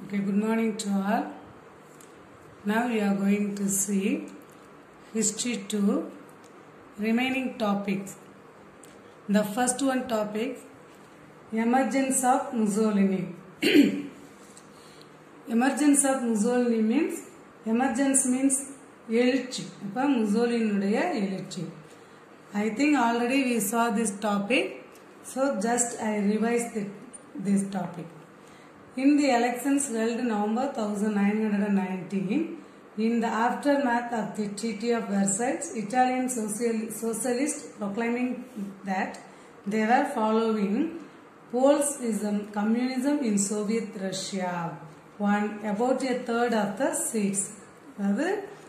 Okay, good morning to all. Now we are going to see history 2 remaining topics. The first one topic emergence of Mussolini. emergence of Mussolini means emergence means எழுச்சி அப்போ முசோலினுடைய எழுச்சி I think already we saw this topic, so just I revised it, this topic. In the elections held November 1919, in the aftermath of the Treaty of Versailles, Italian social, socialists proclaiming that they were following Bolshevism, communism in Soviet Russia, won about a third of the seats. அதாவது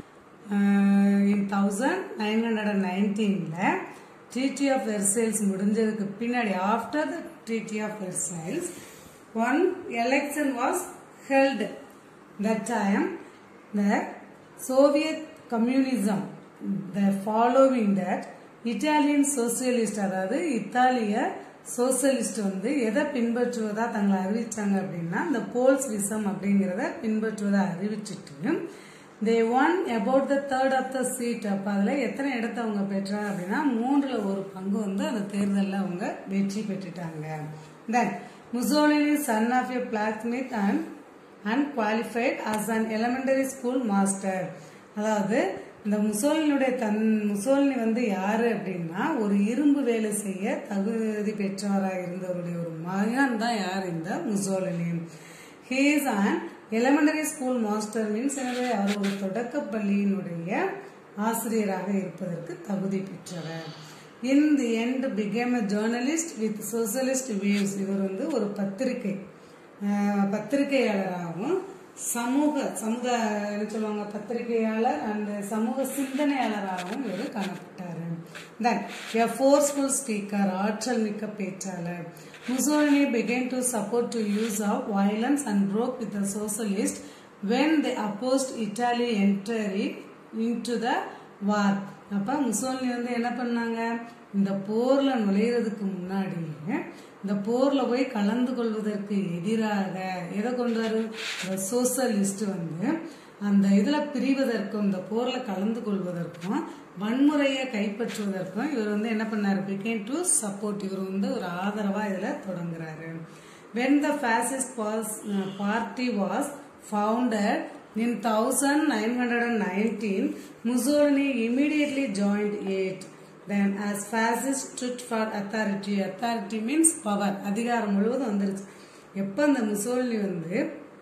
in thousand nine hundred and நைன்டீனில் treaty of Versailles முடிஞ்சதுக்கு பின்னாடி after the treaty of Versailles one election was held that time the Soviet communism the following that Italian socialist அதாவது இத்தாலிய socialist வந்து எதை பின்பற்றுவதா தங்களை அறிவிச்சாங்க அப்படின்னா இந்த போல்ஸ் விசம் அப்படிங்கிறத பின்பற்றுவதா அறிவிச்சிட்டு they won about the third of the seat அப்போ அதில் எத்தனை இடத்த அவங்க பெற்றாங்க அப்படின்னா மூன்றில் ஒரு பங்கு வந்து அந்த தேர்தலில் அவங்க வெற்றி பெற்றுட்டாங்க then Mussolini son of a blacksmith and unqualified as an elementary school master அதாவது இந்த முசோலினுடைய தன் முசோலினி வந்து யாரு அப்படின்னா ஒரு இரும்பு வேலை செய்ய தகுதி பெற்றவராக இருந்தவருடைய ஒரு மகன் தான் யார் இந்த Mussolini he is an elementary school master means எனவே அவர் ஒரு தொடக்க பள்ளியினுடைய ஆசிரியராக இருப்பதற்கு தகுதி பெற்றவர் in the end became a journalist with socialist views இவர் வந்து ஒரு பத்திரிகை பத்திரிகையாளராகவும் சமூக சமுதாய என்ன சொல்லுவாங்க பத்திரிகையாளர் அண்ட் சமூக சிந்தனையாளராகவும் இவர் காணப்பட்டார் தென் எ ஃபோர்ஸ்ஃபுல் ஸ்பீக்கர் ஆற்றல் மிக்க பேச்சாளர் Mussolini began to support to use of violence and broke with the socialists when they opposed Italy entry into the war. அப்ப முசோலினி வந்து என்ன பண்ணாங்க இந்த போர்ல நுழையிறதுக்கு முன்னாடியே இந்த போர்ல போய் கலந்து கொள்வதற்கு எதிராக எதை கொண்டாரு சோசியலிஸ்ட் வந்து அந்த இதுல பிரிவதற்கும் இந்த போர்ல கலந்து கொள்வதற்கும் வன்முறையை கைப்பற்றுவதற்கும் இவர் வந்து என்ன பண்ணாரு பிகேன் டு சப்போர்ட் இவர் வந்து ஒரு ஆதரவா இதுல தொடங்குறாரு when the fascist was party was founded in thousand nine hundred and nineteen Mussolini immediately joined it then as fascist stood for authority authority means power அதிகாரம் முழுவதும் வந்துருச்சு எப்போ இந்த முசோலினி வந்து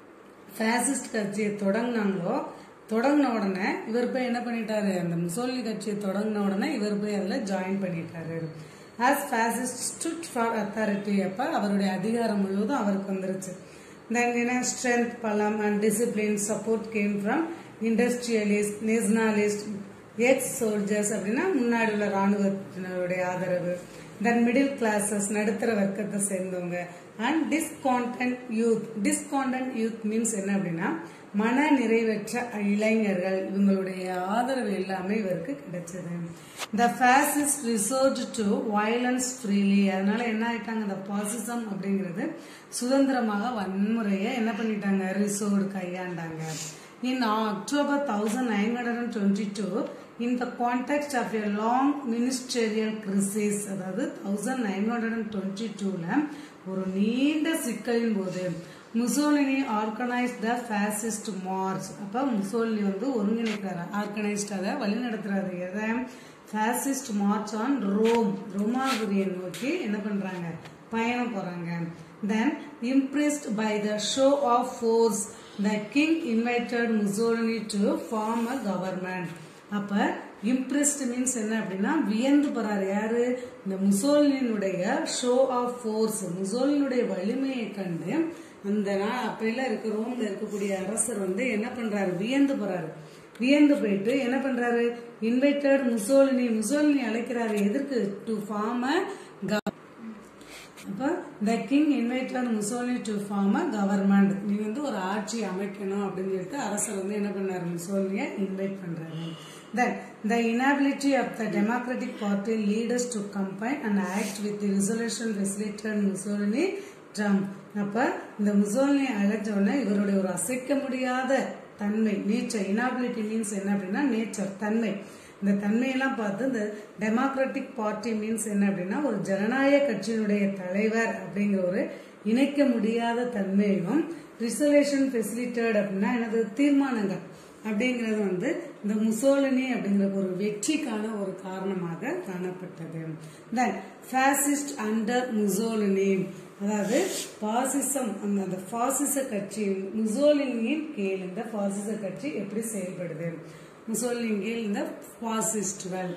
ஃபேசிஸ்ட் கட்சியை தொடங்கினாங்களோ தொடங்கின உடனே இவர் போய் என்ன பண்ணிட்டாரு அந்த முசோலினி கட்சியை தொடங்கின உடனே இவர் போய் அதில் ஜாயின் பண்ணிட்டாரு as fascist stood for authority அப்போ அவருடைய அதிகாரம் முழுவதும் அவருக்கு வந்துருச்சு தென் என்ன ஸ்ட்ரென்த் பலம் and discipline support came from industrialist nationalist ex soldiers அப்படின்னா முன்னாடி உள்ள ராணுவத்தினருடைய ஆதரவு தென் மிடில் கிளாஸஸ் நடுத்தர வர்க்கத்தை சேர்ந்தவங்க and discontent youth discontent youth means என்ன அப்படின்னா மன நிறைவற்ற இளைஞர்கள் இவங்களுடைய ஆதரவு எல்லாமே இவருக்கு கிடைச்சது the fascist resort to violence freely அதனால என்ன ஆயிட்டாங்க இந்த பாசிசம் அப்படிங்கிறது சுதந்திரமாக வன்முறையை என்ன பண்ணிட்டாங்க ரிசோர்டு கையாண்டாங்க in October thousand nine hundred and twenty two in the context of a long ministerial crisis அதாவது thousand nine hundred and twenty டூவில் ஒரு நீண்ட சிக்கலின் போது Mussolini organise the fascist march அப்போ முசோலினி வந்து ஒருங்கிணைக்கிறாரு ஆர்கனைஸ்ட் அதை வழி நடத்துறாரு எதை ஃபேசிஸ்ட் மார்ச் ஆன் ரோம் ரோமாபுரியை நோக்கி என்ன பண்றாங்க பயணம் போறாங்க then impressed by the show of force the king invited Mussolini to form a government அப்ப இம்ப்ரெஸ்ட் மீன்ஸ் என்ன அப்படின்னா வியந்து போறாரு யாரு இந்த முசோலினுடைய ஷோ ஆஃப் ஃபோர்ஸ் முசோலினுடைய வலிமையை கண்டு அந்த அப்பெல்லாம் இருக்க ரோம்ல இருக்கக்கூடிய அரசர் வந்து என்ன பண்றாரு வியந்து போறாரு வியந்து போயிட்டு என்ன பண்றாரு இன்வைட்டட் முசோலினி முசோலினி அழைக்கிறாரு எதற்கு டு ஃபார்ம் அப்போ the king invited Mussolini to form a government நீ வந்து ஒரு ஆட்சி அமைக்கணும் அப்படின்னு சொல்லிட்டு அரசர் வந்து என்ன பண்ணாரு முசோலினியை இன்வைட் பண்றாரு Then, the inability of the Democratic Party leaders to combine and act with the resolution facilitated Mussolini term அப்ப இந்த முசோலினி அழைச்ச உடனே இவருடைய ஒரு அசைக்க முடியாத தன்மை நேச்சர் இனாபிலிட்டி மீன்ஸ் என்ன அப்படின்னா நேச்சர் தன்மை இந்த தன்மையெல்லாம் பார்த்து இந்த டெமோக்ராட்டிக் பார்ட்டி மீன்ஸ் என்ன அப்படின்னா ஒரு ஜனநாயக கட்சியினுடைய தலைவர் அப்படிங்கிற ஒரு இணைக்க முடியாத தன்மையும் ரிசர்வேஷன் ஃபெசிலிட்டட் அப்படின்னா எனது தீர்மானங்கள் அப்படிங்கிறது வந்து இந்த முசோலினி அப்படிங்கிற ஒரு வெற்றிக்கான ஒரு காரணமாக காணப்பட்டது தென் ஃபேசிஸ்ட் அண்டர் முசோலினி அதாவது பாசிசம் அந்த அந்த பாசிச கட்சி முசோலினியின் கீழ் இந்த பாசிச கட்சி எப்படி செயல்படுது முசோலினியின் கீழ் இந்த பாசிஸ்டுகள்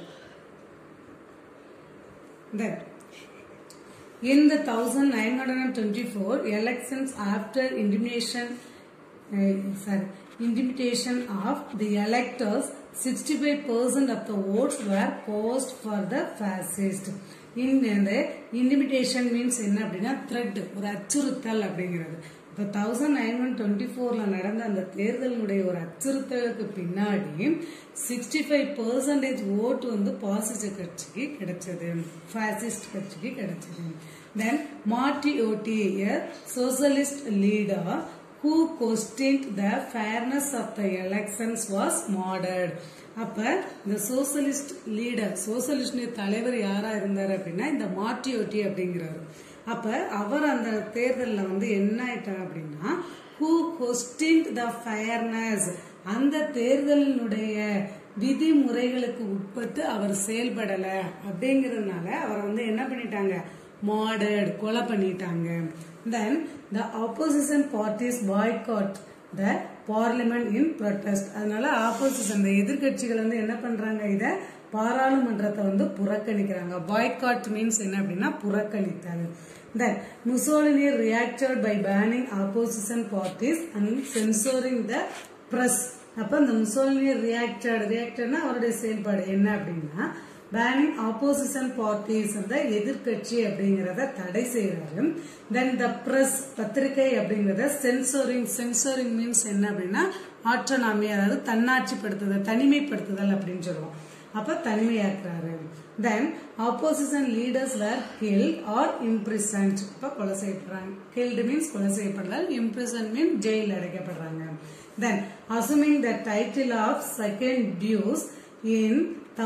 தென் In the 1924 elections after intimation, uh, sorry, intimidation of the electors, 65% of the votes were cast for the fascist. In the intimidation means என்ன அப்படின்னா த்ரெட் ஒரு அச்சுறுத்தல் அப்படிங்கிறது இப்போ தௌசண்ட் நைன் ஒன் டுவெண்ட்டி ஃபோரில் நடந்த அந்த தேர்தலினுடைய ஒரு அச்சுறுத்தலுக்கு பின்னாடி சிக்ஸ்டி ஃபைவ் பர்சன்டேஜ் ஓட்டு வந்து பாசிச கட்சிக்கு கிடைச்சது ஃபாசிஸ்ட் கட்சிக்கு கிடைச்சது then Matteotti socialist leader who question the fairness of the elections was murdered அப்ப இந்த சோசலிஸ்ட் லீடர் சோசலிஸ்ட் தலைவர் யாரா இருந்தாரு அப்படின்னா இந்த மார்டியோட்டி அப்படிங்கிறாரு அப்ப அவர் அந்த தேர்தலில் வந்து என்ன ஆயிட்டார் அப்படின்னா ஹூ கொஸ்டின் த ஃபயர்னஸ் அந்த தேர்தலினுடைய விதிமுறைகளுக்கு உட்பட்டு அவர் செயல்படல அப்படிங்கறதுனால அவரை வந்து என்ன பண்ணிட்டாங்க மாடர்ட் கொலை பண்ணிட்டாங்க then the opposition parties boycott the parliament in protest அதனால ஆப்போசிஷன் இந்த எதிர்கட்சிகள் வந்து என்ன பண்றாங்க இத பாராளுமன்றத்தை வந்து புறக்கணிக்கிறாங்க பாய்காட் மீன்ஸ் என்ன அப்படின்னா புறக்கணித்தல் then Mussolini reacted by banning opposition parties and censoring the press அப்ப இந்த முசோலினி ரியாக்டட் ரியாக்டட்னா அவருடைய செயல்பாடு என்ன அப்படின்னா பேனிங் ஆப்போசிஷன் பார்ட்டிஸ் அந்த எதிர்கட்சி அப்படிங்கறத தடை செய்யறாரு தென் த பிரஸ் பத்திரிகை அப்படிங்கறத சென்சோரிங் சென்சோரிங் மீன்ஸ் என்ன அப்படின்னா ஆட்டோனாமி அதாவது தன்னாட்சிப்படுத்துதல் தனிமைப்படுத்துதல் அப்படின்னு சொல்லுவோம் அப்ப தனிமையாக்குறாரு then opposition leaders were killed or imprisoned இப்ப கொலை செய்யப்படுறாங்க கில்டு மீன்ஸ் கொலை செய்யப்படுதல் இம்ப்ரிசன் மீன் ஜெயில் அடைக்கப்படுறாங்க then assuming the title of second Duce in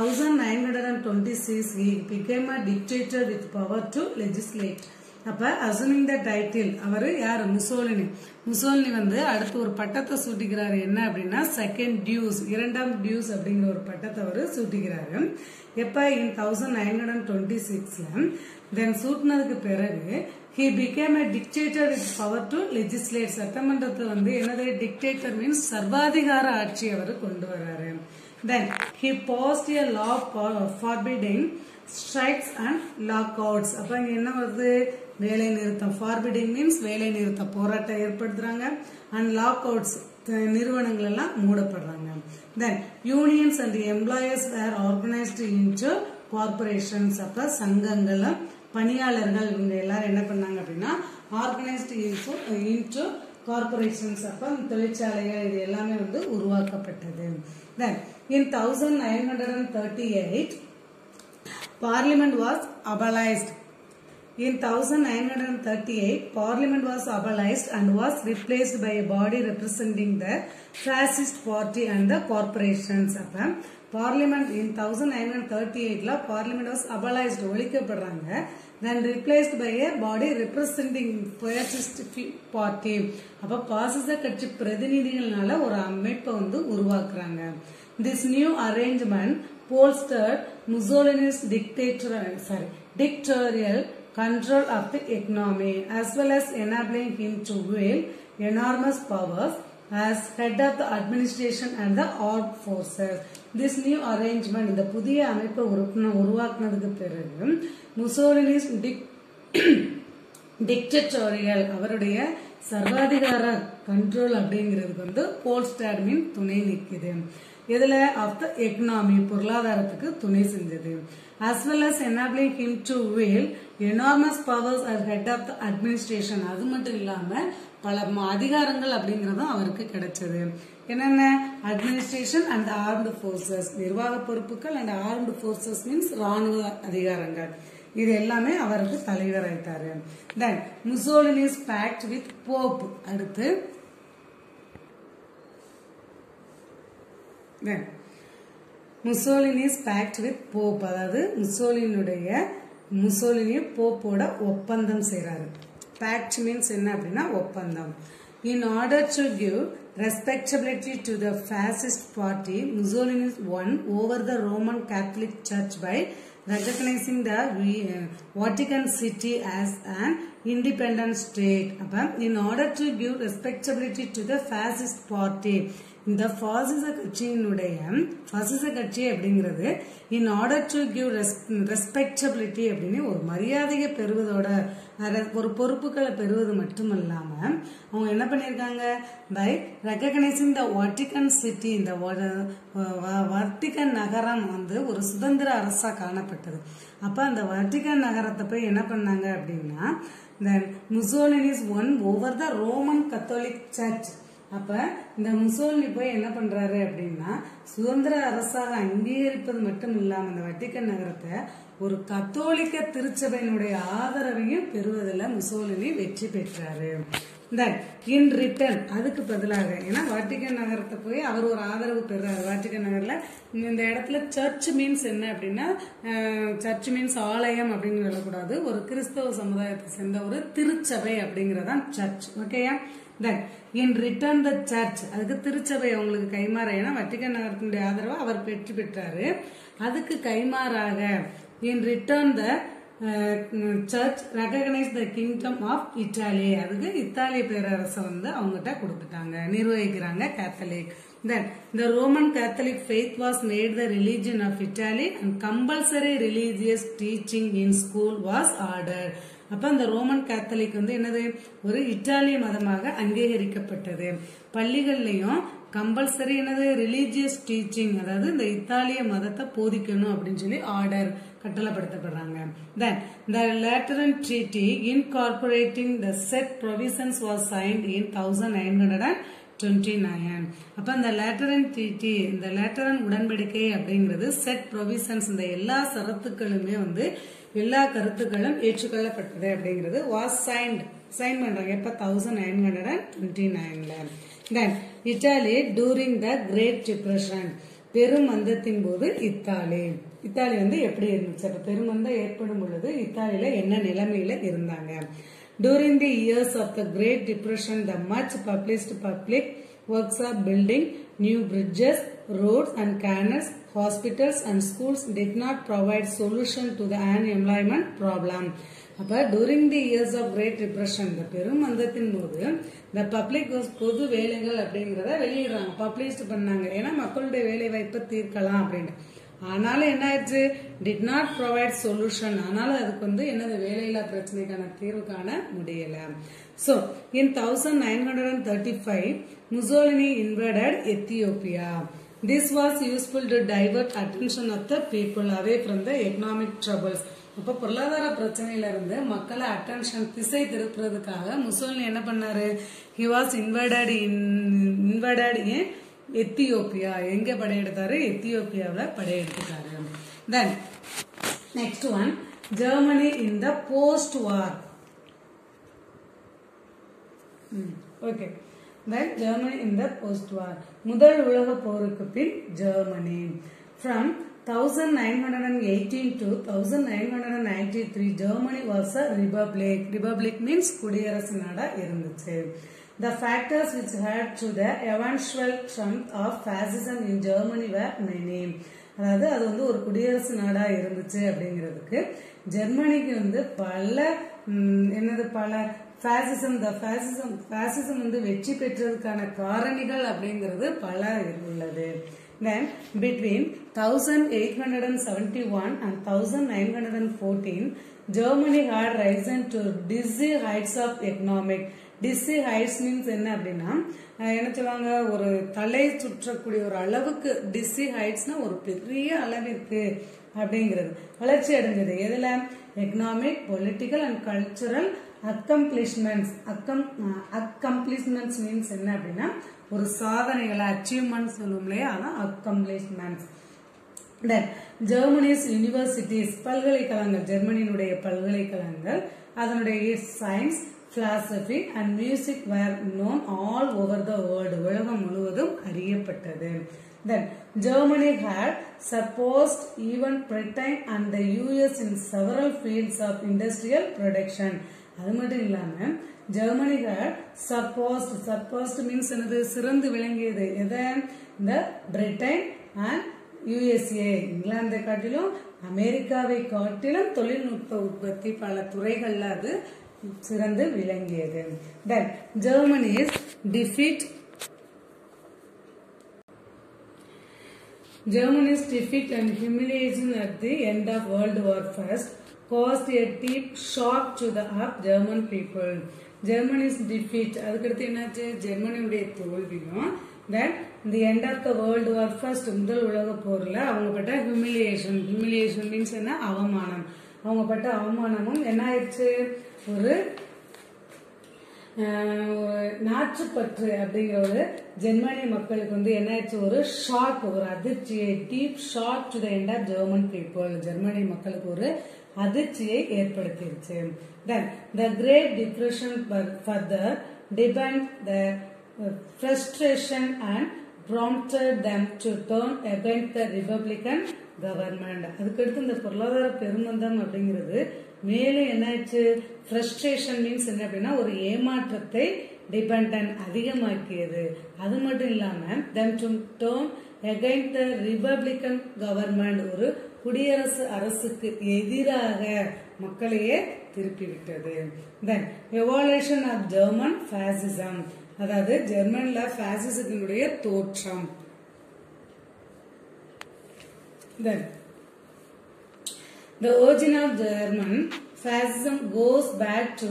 1926 he became a dictator with power to legislate அப்ப அசுமிங் த டைட்டில் அவர் யாரு முசோலினி முசோலினி வந்து அடுத்து ஒரு பட்டத்தை சூட்டிக்கிறாரு என்ன அப்படின்னா செகண்ட் டியூஸ் இரண்டாம் டியூஸ் அப்படிங்கிற ஒரு பட்டத்தை அவர் சூட்டிக்கிறாரு எப்ப in thousand nine hundred twenty சிக்ஸ்ல தென் சூட்டினதுக்கு பிறகு he became a dictator with power to legislate சட்டமன்றத்தில் வந்து என்னது டிக்டேட்டர் மீன்ஸ் சர்வாதிகார ஆட்சி அவர் கொண்டு வராரு Then he passed a law forbidding strikes and lockouts. அப்ப இங்க என்ன வருது வேலை நிறுத்தம் forbidding means வேலை நிறுத்த போராட்டம் ஏற்படுத்துறாங்க அண்ட் லாக்அவுட்ஸ் நிறுவனங்கள் எல்லாம் மூடப்படுறாங்க then unions and employers were organised into corporations அப்ப சங்கங்களும் பணியாளர்கள் இவங்க எல்லாரும் என்ன பண்ணாங்க அப்படின்னா ஆர்கனைஸ்டு இன்டு கார்பரேஷன்ஸ் அப்ப தொழிற்சாலைகள் இது எல்லாமே வந்து உருவாக்கப்பட்டது then in 1938 parliament was abolished in 1938 parliament was abolished and was replaced by a body representing the fascist party and the corporations அப்ப parliament in 1938 ல parliament was abolished ஒழிக்கப்படுறாங்க then replaced by a body representing fascist party அப்ப பாசிச கட்சி பிரதிநிதிகள்னால ஒரு அமைப்பை வந்து உருவாக்குறாங்க this new arrangement bolstered Mussolini's dictator sorry dictatorial control of the economy as well as enabling him to wield enormous powers as head of the administration and the armed forces. This new arrangement இந்த புதிய அமைப்பை உறுப்பின உருவாக்குனதுக்கு பிறகு முசோலினிஸ் dictatorial அவருடைய சர்வாதிகார control அப்படிங்கிறதுக்கு வந்து போல்ஸ்டாட் மீன் துணை நிற்குது இதுல ஆஃப் த எக்கனாமி பொருளாதாரத்துக்கு துணை செஞ்சது as well as enabling him to wield enormous powers as head of the administration அது மட்டும் இல்லாம பல அதிகாரங்கள் அப்படிங்கறதும் அவருக்கு கிடைச்சது என்னென்ன அட்மினிஸ்ட்ரேஷன் அண்ட் ஆர்ம்டு போர்சஸ் நிர்வாக பொறுப்புகள் அண்ட் ஆர்ம்டு போர்சஸ் மீன்ஸ் ராணுவ அதிகாரங்கள் இது எல்லாமே அவருக்கு தலைவர் ஆயிட்டாரு then Mussolini's pact with Pope அடுத்து then Mussolini's pact with Pope அதாவது முசோலினுடைய முசோலினிய போப்போட ஒப்பந்தம் செய்றாரு பேக்ட் மீன்ஸ் என்ன அப்படின்னா ஒப்பந்தம் in order to give respectability to the fascist party Mussolini won over the Roman Catholic Church by recognizing the uh, Vatican City as an independent state அப்ப in order to give respectability to the fascist party இந்த பாசிச கட்சியினுடைய பாசிச கட்சி அப்படிங்கிறது in order to give respectability அப்படின்னு ஒரு மரியாதையை பெறுவதோட ஒரு பொறுப்புகளை பெறுவது மட்டுமல்லாம அவங்க என்ன பண்ணியிருக்காங்க by recognising the Vatican city இந்த வர்த்திகன் நகரம் வந்து ஒரு சுதந்திர அரசா காணப்பட்டது அப்ப அந்த வர்த்திகன் நகரத்தை போய் என்ன பண்ணாங்க அப்படின்னா இந்த Mussolini's won over the Roman Catholic church அப்ப இந்த முசோலினி போய் என்ன பண்றாரு அப்படின்னா சுதந்திர அரசாக அங்கீகரிப்பது மட்டும் இல்லாம இந்த வட்டிக்கன் நகரத்தை ஒரு கத்தோலிக்க திருச்சபையினுடைய ஆதரவையும் பெறுவதில் முசோலினி வெற்றி பெற்றாரு தென் இன் ரிட்டர்ன் அதுக்கு பதிலாக ஏன்னா வாட்டிகன் நகரத்தை போய் அவர் ஒரு ஆதரவு பெறாரு வாட்டிகன் நகர்ல இந்த இடத்துல சர்ச் மீன்ஸ் என்ன அப்படின்னா சர்ச் மீன்ஸ் ஆலயம் அப்படின்னு சொல்லக்கூடாது ஒரு கிறிஸ்தவ சமுதாயத்தை சேர்ந்த ஒரு திருச்சபை அப்படிங்கறதான் சர்ச் ஓகேயா தென் இன் ரிட்டர்ன் த சர்ச் அதுக்கு திருச்சபை அவங்களுக்கு கைமாற ஏன்னா வட்டிகன் நகரத்தினுடைய ஆதரவை அவர் பெற்று பெற்றாரு அதுக்கு கைமாறாக in return the church recognise the kingdom of Italy அதுக்கு இத்தாலிய பேரரசை வந்து அவங்ககிட்ட கொடுத்துட்டாங்க நிர்வகிக்கிறாங்க Catholic then the Roman Catholic faith was made the religion of Italy and compulsory religious teaching in school was order அப்ப அந்த ரோமன் கேத்தலிக் வந்து என்னது ஒரு இத்தாலிய மதமாக அங்கீகரிக்கப்பட்டது பள்ளிகள்லயும் கம்பல்சரி என்னது ரிலீஜியஸ் டீச்சிங் அதாவது இந்த இத்தாலிய மதத்தை போதிக்கணும் அப்படின்னு சொல்லி ஆர்டர் கட்டளப்படுத்தப்படுறாங்க then the Lateran treaty incorporating the set provisions was signed in thousand nine hundred and twenty nine அப்ப இந்த லேட்டரன் ட்ரீட்டி இந்த லேட்டரன் உடன்படிக்கை அப்படிங்கிறது செட் ப்ரொவிஷன்ஸ் இந்த எல்லா சரத்துக்களுமே வந்து எல்லா கருத்துக்களும் ஏற்றுக்கொள்ளப்பட்டது அப்படிங்கிறது வாஸ் சைன்ட் சைன் பண்றாங்க எப்ப thousand nine hundred and twenty நைன்ல then Italy during the great depression பெருமந்தத்தின் போது இத்தாலி இத்தாலி வந்து எப்படி இருந்துச்சு அப்ப பெருமந்தம் ஏற்படும் பொழுது இத்தாலியில என்ன நிலைமையில இருந்தாங்க During the years of the Great Depression, the much published public works of building new bridges, roads and canals, hospitals and schools did not provide solution to the unemployment problem. அப்ப during the years of great depression இந்த பெரும் மந்தத்தின் போது இந்த public பொது வேலைகள் அப்படிங்கிறத வெளியிடுறாங்க publish பண்ணாங்க ஏன்னா மக்களுடைய வேலை வாய்ப்பை தீர்க்கலாம் அப்படின்ட்டு ஆனாலும் என்ன ஆயிடுச்சு டிட் நாட் ப்ரொவைட் சொல்யூஷன் ஆனாலும் அதுக்கு வந்து என்னது வேலையில்லா பிரச்சனைக்கான தீர்வு காண முடியல so in thousand nine hundred and thirty five Mussolini invaded Ethiopia this was useful to divert attention of the people away from the economic troubles அப்ப பொருளாதார பிரச்சனையில இருந்து மக்களை அட்டென்ஷன் திசை திருப்புறதுக்காக முசோலினி என்ன பண்ணாரு he was invaded in invaded in Ethiopia எங்க படையெடுத்தாரு எத்தியோப்பியாவில் படையெடுத்துட்டாரு then next one Germany in the post war okay then Germany in the post war முதல் உலக போருக்கு பின் Germany from 1918 to 1993 Germany was a republic. Republic means குடியரசு நாடா இருந்துச்சு. The factors which had to the eventual triumph of fascism in Germany were many. அதாவது அது வந்து ஒரு குடியரசு நாடா இருந்துச்சு அப்படிங்கிறதுக்கு ஜெர்மனிக்கு வந்து பல என்னது பல ஃபேசிசம் த ஃபேசிசம் ஃபேசிசம் வந்து வெற்றி பெற்றதுக்கான காரணிகள் அப்படிங்கிறது பல உள்ளது Then between 1871 and 1914, Germany had risen to dizzy heights of economic. Dizzy heights means என்ன அப்படின்னா என்ன சொல்லுவாங்க ஒரு தலை சுற்றக்கூடிய ஒரு அளவுக்கு டிஸ்ஸி ஹைட்ஸ்னா ஒரு பெரிய அளவிற்கு அப்படிங்கிறது வளர்ச்சி அடைஞ்சது எதுல economic political and cultural accomplishments accom accomplishments means என்ன அப்படின்னா ஒரு சாதனைகளை அச்சீவ்மெண்ட் சொல்லுவோம் இல்லையா அதான் அக்கம்ப்ளிஷ்மெண்ட்ஸ் தென் ஜெர்மனிஸ் யூனிவர்சிட்டிஸ் பல்கலைக்கழகங்கள் ஜெர்மனியினுடைய பல்கலைக்கழகங்கள் அதனுடைய science philosophy and music were known all over the world உலகம் முழுவதும் அறியப்பட்டது then Germany had supposed even Britain and the US in several fields of industrial production அது மட்டும் இல்லாம Germany had supposed supposed means என்னது சிறந்து விளங்கியது எதை இந்த பிரிட்டன் அண்ட் யுஎஸ்ஏ இங்கிலாந்தை காட்டிலும் அமெரிக்காவை காட்டிலும் தொழில்நுட்ப உற்பத்தி பல துறைகள்ல அது சிறந்து விளங்கியது then Germany's defeat Germany's defeat and humiliation at the end of World War First caused a deep shock to the up German people. Germany's defeat அதுக்கடுத்து என்னாச்சு ஜெர்மனியுடைய தோல்வியும் then the end of the world war first முதல் உலக போர்ல அவங்க பட்ட humiliation humiliation means என்ன அவமானம் அவங்க பட்ட அவமானமும் என்ன ஆயிடுச்சு ஒரு ஆஹ் நாச்சுப்பற்று அப்படிங்கிற ஒரு ஜெர்மனி மக்களுக்கு வந்து என்ன ஆயிடுச்சு ஒரு ஷாக் ஒரு அதிர்ச்சியை deep shock to the end of German people Germany மக்களுக்கு ஒரு அதிர்ச்சியை ஏற்படுத்திருச்சு then the great depression further deepened the frustration and prompted them to turn against the Republican government. அதுக்கடுத்து இந்த பொருளாதார பெருமந்தம் அப்படிங்கிறது மேலும் என்னாச்சு ஃப்ரஸ்ட்ரேஷன் மீன்ஸ் என்ன அப்படின்னா ஒரு ஏமாற்றத்தை டிபெண்டன் அதிகமாக்கியது அது மட்டும் இல்லாம then to turn against the republican government ஒரு குடியரசு அரசுக்கு எதிராக மக்களையே திருப்பி விட்டது தென் எவாலேஷன் ஆஃப் ஜெர்மன் பாசிசம் அதாவது ஜெர்மன்ல பாசிசத்தினுடைய தோற்றம் தென் The origin of German fascism goes back to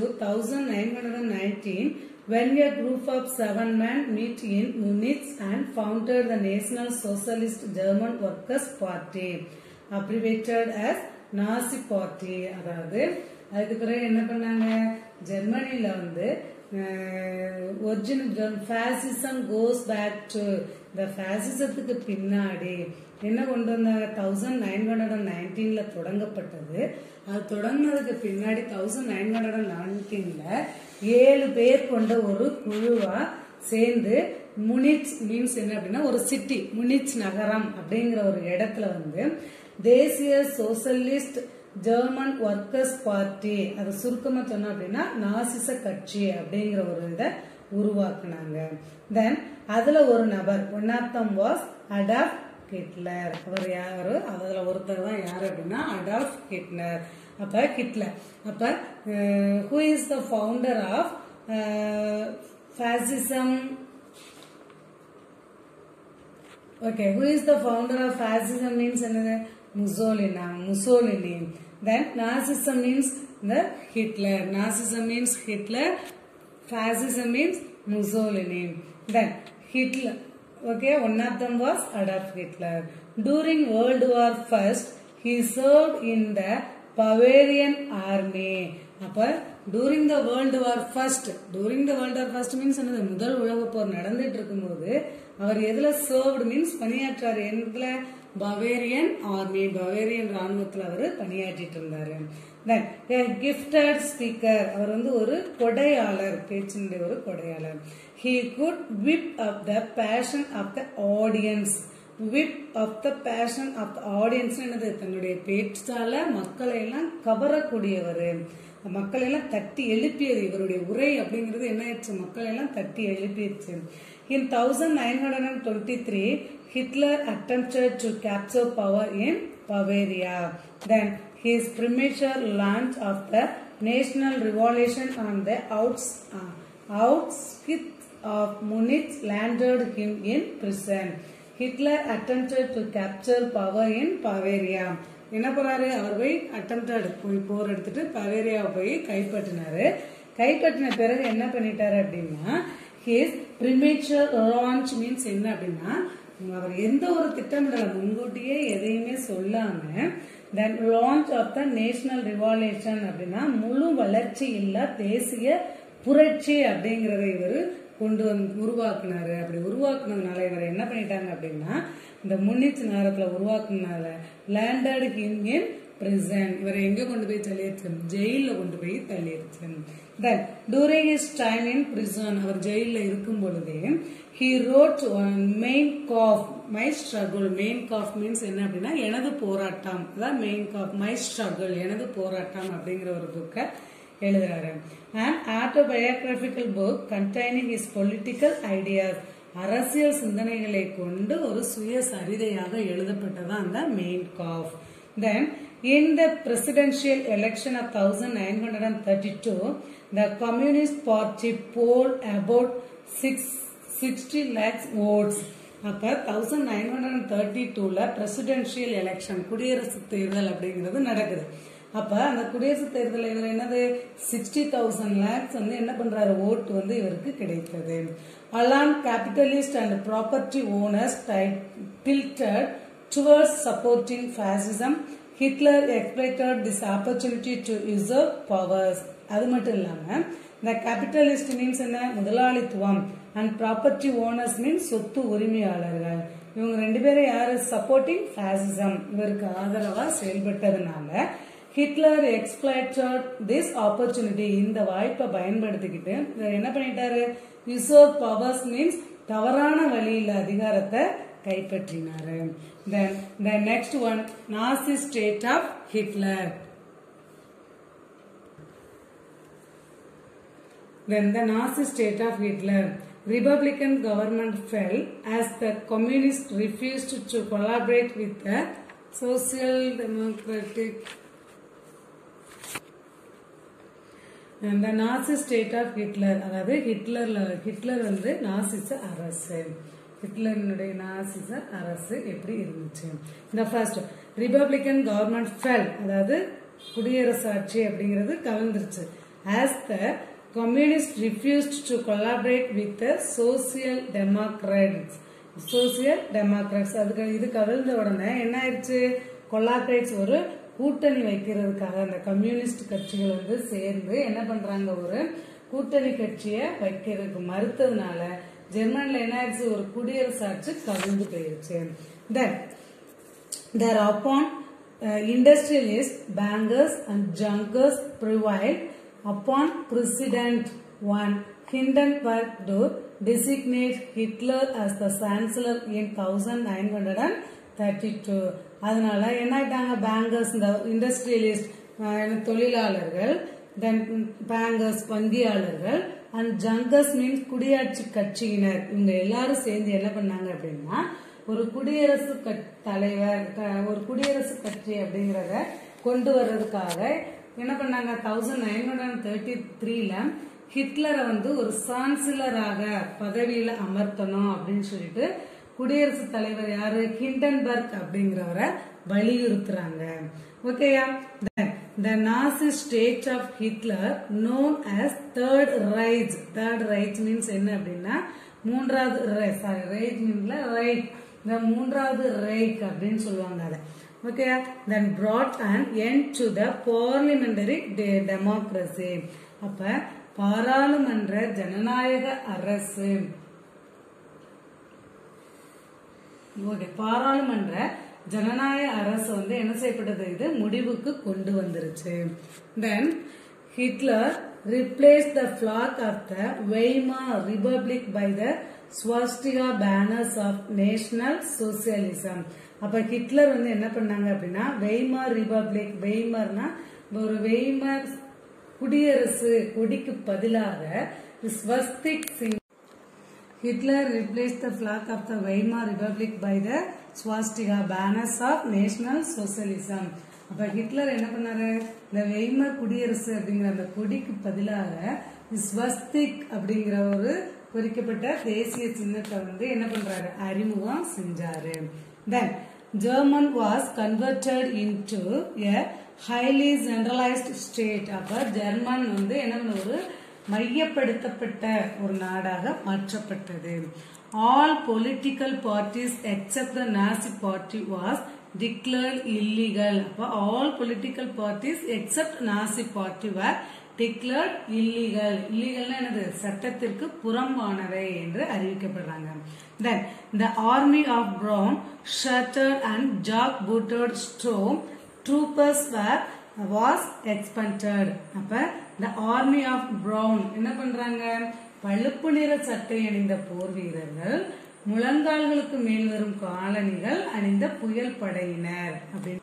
1919 when a group of seven men meet in Munich and founded the National Socialist German Workers' Party, abbreviated as Nazi Party. அதாவது அதுக்கு பிறகு என்ன பண்ணாங்க ஜெர்மனில வந்து original fascism goes back to இந்த ஃபேசிசத்துக்கு பின்னாடி என்ன கொண்டு வந்தாங்க தௌசண்ட் நைன் ஹண்ட்ரட் அண்ட் நைன்டீன்ல தொடங்கப்பட்டது அது தொடங்கினதுக்கு பின்னாடி தௌசண்ட் நைன் ஹண்ட்ரட் அண்ட் நைன்டீன்ல ஏழு பேர் கொண்ட ஒரு குழுவா சேர்ந்து முனிச் மீன்ஸ் என்ன அப்படின்னா ஒரு சிட்டி முனிச் நகரம் அப்படிங்கிற ஒரு இடத்துல வந்து தேசிய சோசலிஸ்ட் ஜெர்மன் ஒர்க்கர்ஸ் பார்ட்டி அது சுருக்கமா சொன்னோம் அப்படின்னா நாசிச கட்சி அப்படிங்கிற ஒரு இதை உருவாக்குனாங்க தென் அதுல ஒரு நபர் one of them was Adolf Hitler அவர் யாரு அதுல ஒருத்தர் தான் யாரு அப்படின்னா அடால்ஃப் ஹிட்லர் அப்ப ஹிட்லர் அப்ப who is the founder of fascism okay who is the founder of fascism means என்னது முசோலினா முசோலினி தென் நாசிசம் மீன்ஸ் இந்த Hitler Nazism means Hitler fascism means Mussolini then Hitler okay one of them was adolf hitler during world war first he served in the bavarian army அப்ப during the world war first during the world war first means என்னது முதல் உலக போர் நடந்துட்டு இருக்கும்போது அவர் எதுல served means பணியாற்றாரு எதுல Bavarian army Bavarian ராணுவத்தில் அவர் பணியாற்றிட்டு இருந்தாரு தென் கிஃப்டட் ஸ்பீக்கர் அவர் வந்து ஒரு கொடையாளர் பேச்சினுடைய ஒரு கொடையாளர் he could whip up the passion of the audience whip of the passion of the audience என்னது தன்னுடைய பேச்சால மக்களை எல்லாம் கவரக்கூடியவர் மக்களை எல்லாம் தட்டி எழுப்பியது இவருடைய உரை அப்படிங்கிறது என்ன ஆயிடுச்சு மக்களை எல்லாம் தட்டி எழுப்பிடுச்சு in thousand nine hundred and twenty three Hitler attempted to capture power in Bavaria then his premature launch of the national revolution on the outs, uh, outskirts of Munich landed him in prison. Hitler attempted to capture power in Bavaria. என்ன பண்ணாரு அவர் போய் attempted போய் போர் எடுத்துட்டு பவேரியாவை போய் கைப்பற்றினாரு கைப்பற்றின பிறகு என்ன பண்ணிட்டாரு அப்படின்னா ஹிஸ் ப்ரிமேச்சர் லான்ச் மீன்ஸ் என்ன அப்படின்னா அவர் எந்த ஒரு திட்டமிடல முன்கூட்டியே எதையுமே சொல்லாம then launch of the national revolution அப்படின்னா முழு வளர்ச்சி இல்ல தேசிய புரட்சி அப்படிங்கறத இவர் கொண்டு வந்து உருவாக்குனாரு அப்படி உருவாக்குனதுனால இவர் என்ன பண்ணிட்டாங்க அப்படின்னா இந்த முன்னிச்சு நேரத்துல உருவாக்குனதுனால லேண்டட் ஹிம் இன் prison இவரை எங்க கொண்டு போய் தள்ளிடுச்சு ஜெயில கொண்டு போய் தள்ளிடுச்சு then during his time in prison அவர் ஜெயில இருக்கும் பொழுதே he wrote one main cough my struggle main cough means என்ன அப்படின்னா எனது போராட்டம் அதான் main cough my struggle எனது போராட்டம் அப்படிங்கிற ஒரு புக்கை எழுதுறாரு an autobiographical book containing his political ideas அரசியல் சிந்தனைகளை கொண்டு ஒரு சுயசரிதையாக எழுதப்பட்டதான் அந்த Mein Kampf Then, in the presidential election of 1932, the Communist Party polled about six, 60 lakhs votes. அப்ப தௌசண்ட் நைன் ஹண்ட்ரட் தேர்ட்டி டூல பிரசிடென்ஷியல் எலெக்ஷன் குடியரசு தேர்தல் அப்படிங்கிறது நடக்குது அப்ப அந்த குடியரசு தேர்தல் இவர் என்னது சிக்ஸ்டி தௌசண்ட் லேக்ஸ் வந்து என்ன பண்றாரு ஓட்டு வந்து இவருக்கு கிடைத்தது அலான் capitalist and property owners tilted towards supporting fascism Hitler exploited this opportunity to usurp powers அது மட்டும் இல்லாம இந்த கேபிட்டலிஸ்ட் மீன்ஸ் என்ன முதலாளித்துவம் அண்ட் ப்ராப்பர்ட்டி ஓனர்ஸ் மீன்ஸ் சொத்து உரிமையாளர்கள் இவங்க ரெண்டு பேரும் யாரு சப்போர்ட்டிங் ஃபேசிசம் இவருக்கு ஆதரவா செயல்பட்டதுனால ஹிட்லர் எக்ஸ்பிளைட்டட் திஸ் ஆப்பர்ச்சுனிட்டி இந்த வாய்ப்பை பயன்படுத்திக்கிட்டு இவர் என்ன பண்ணிட்டாரு யூசோர் பவர்ஸ் மீன்ஸ் தவறான வழியில் அதிகாரத்தை கைப்பற்றினாரு then the next one nazi state of hitler then the nazi state of hitler republican government fell as the communists refused to collaborate with the social democratic and the nazi state of hitler அதாவது ஹிட்லர்ல Hitler வந்து நாசிச அரசு ஹிட்லரினுடைய நாசிச அரசு எப்படி இருந்துச்சு இந்த first Republican government fell அதாவது குடியரசு ஆட்சி அப்படிங்கிறது கலந்துருச்சு as the communist refused to collaborate with social democrats social democrats அதுக்கு இது கவிழ்ந்த உடனே என்ன ஆயிடுச்சு கொலாபரேட்ஸ் ஒரு கூட்டணி வைக்கிறதுக்காக அந்த கம்யூனிஸ்ட் கட்சிகள் வந்து சேர்ந்து என்ன பண்றாங்க ஒரு கூட்டணி கட்சியை வைக்கிறதுக்கு மறுத்ததுனால ஜெர்மன்ல என்ன ஆயிடுச்சு ஒரு குடியரசு ஆட்சி கவிழ்ந்து போயிருச்சு then thereupon industrialist bankers and Junkers prevail upon president von Hindenburg to designate Hitler as the chancellor in 1932 அதனால என்ன ஆயிட்டாங்க பேங்கர்ஸ் இந்த இண்டஸ்ட்ரியலிஸ்ட் தொழிலாளர்கள் தென் பேங்கர்ஸ் வங்கியாளர்கள் அண்ட் ஜங்கர்ஸ் மீன்ஸ் குடியாட்சி கட்சியினர் இவங்க எல்லாரும் சேர்ந்து என்ன பண்ணாங்க அப்படின்னா ஒரு குடியரசு தலைவர் ஒரு குடியரசு கட்சி அப்படிங்கிறத கொண்டு வர்றதுக்காக என்ன பண்ணாங்க தௌசண்ட் நைன் ஹண்ட்ரட் தேர்ட்டி த்ரீல ஹிட்லரை வந்து ஒரு சான்சிலராக பதவியில அமர்த்தணும் அப்படின்னு சொல்லிட்டு குடியரசு தலைவர் யாரு ஹிண்டன்பர்க் அப்படிங்கிறவரை வலியுறுத்துறாங்க ஓகேயா the Nazi state of Hitler known as Third Reich Third Reich means என்ன அப்படின்னா மூன்றாவது சாரி ரைட் மீன்ல ரைட் இந்த மூன்றாவது ரைக் அப்படின்னு சொல்லுவாங்க அதை okay then brought an end to the parliamentary democracy அப்ப பாராளுமன்ற ஜனநாயக அரசு ஓகே பாராளுமன்ற ஜனநாயக அரசு வந்து என்ன செய்யப்பட்டது இது முடிவுக்கு கொண்டு வந்துருச்சு then Hitler replaced the flag of the Weimar Republic by the swastika banners of national socialism அப்ப ஹிட்லர் வந்து என்ன பண்ணாங்க அப்படின்னா வெய்மார் ரிபப்ளிக் வெய்மர்னா ஒரு வெய்மர் குடியரசு கொடிக்கு பதிலாக swastika sign Hitler replaced the flag of the Weimar Republic by the swastika banners of national socialism. அப்ப ஹிட்லர் என்ன பண்ணாரு இந்த வெய்மர் குடியரசு அப்படிங்கிற அந்த கொடிக்கு பதிலாக ஸ்வஸ்திக் அப்படிங்கிற ஒரு பொறிக்கப்பட்ட தேசிய சின்னத்தை வந்து என்ன பண்றாரு அறிமுகம் செஞ்சாரு then German was converted into a highly generalised state அப்ப ஜெர்மன் வந்து என்ன பண்ண ஒரு மையப்படுத்தப்பட்ட ஒரு நாடாக மாற்றப்பட்டது all political parties except the Nazi party was declared illegal அப்போ all political parties except Nazi party were declared illegal இல்லீகல்னா என்னது சட்டத்திற்கு புறம்பானவை என்று அறிவிக்கப்படுறாங்க then the army of brown shirted and jack booted storm troopers were was expanded அப்ப the army of brown என்ன பண்றாங்க பழுப்பு நிற சட்டை அணிந்த போர் வீரர்கள் முழங்கால்களுக்கு மேல் வரும் காலணிகள் அணிந்த புயல் படையினர் அப்படின்னு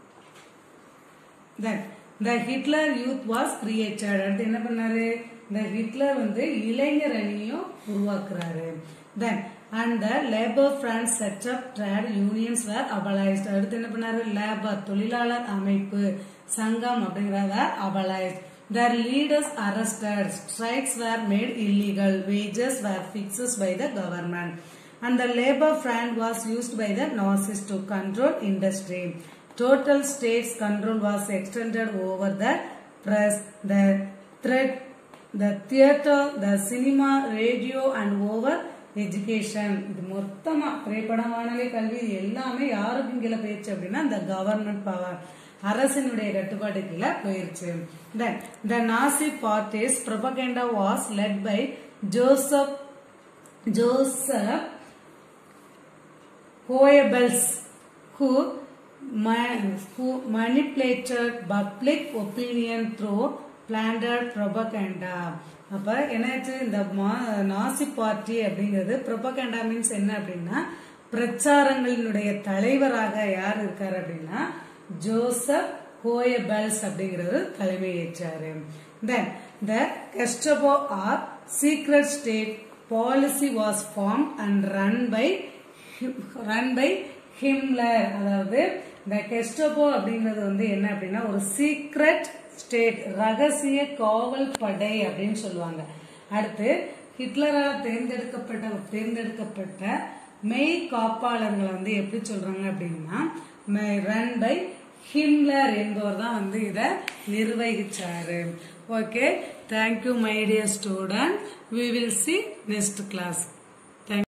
then the Hitler youth was created அடுத்து என்ன பண்ணாரு இந்த ஹிட்லர் வந்து இளைஞர் அணியும் உருவாக்குறாரு then and the labour front set up trade unions were abolished அடுத்து என்ன பண்ணாரு லேபர் தொழிலாளர் அமைப்பு சங்கம் அப்படிங்கிறத abolished their leaders arrested strikes were made illegal wages were fixed by the government and the labor front was used by the Nazis to control industry. Total states control was extended over the press, the threat, the theater, the cinema, radio and over education இது மொத்தமா திரைப்படம் வானொலி கல்வி இது எல்லாமே யாருக்கு கீழே போயிருச்சு அப்படின்னா இந்த கவர்மெண்ட் பவர் அரசினுடைய கட்டுப்பாட்டு கீழே போயிருச்சு then the Nazi party's propaganda was led by Joseph Joseph Goebbels, who, ma- who manipulated public opinion through planned propaganda. அப்ப என்னாச்சு இந்த மா- நாசி பார்ட்டி அப்படிங்கிறது ப்ரொபகண்டா மீன்ஸ் என்ன அப்படின்னா பிரச்சாரங்களினுடைய தலைவராக யார் இருக்காரு அப்படின்னா ஜோசப் கோயபெல்ஸ் அப்படிங்கிறது தலைமையேற்றாரு then the Gestapo or secret state policy was form and run by run by Himmler அதாவது இந்த கெஸ்டபோ அப்படிங்கிறது வந்து என்ன அப்படின்னா ஒரு சீக்ரெட் ஸ்டேட் ரகசிய காவல் படை அப்படின்னு சொல்லுவாங்க அடுத்து ஹிட்லரால் தேர்ந்தெடுக்கப்பட்ட தேர்ந்தெடுக்கப்பட்ட மெய் காப்பாளர்களை வந்து எப்படி சொல்றாங்க அப்படின்னா ரன் பை ஹிம்லர் என்பவர் தான் வந்து இதை நிர்வகிச்சாரு okay thank you my dear student we will see next class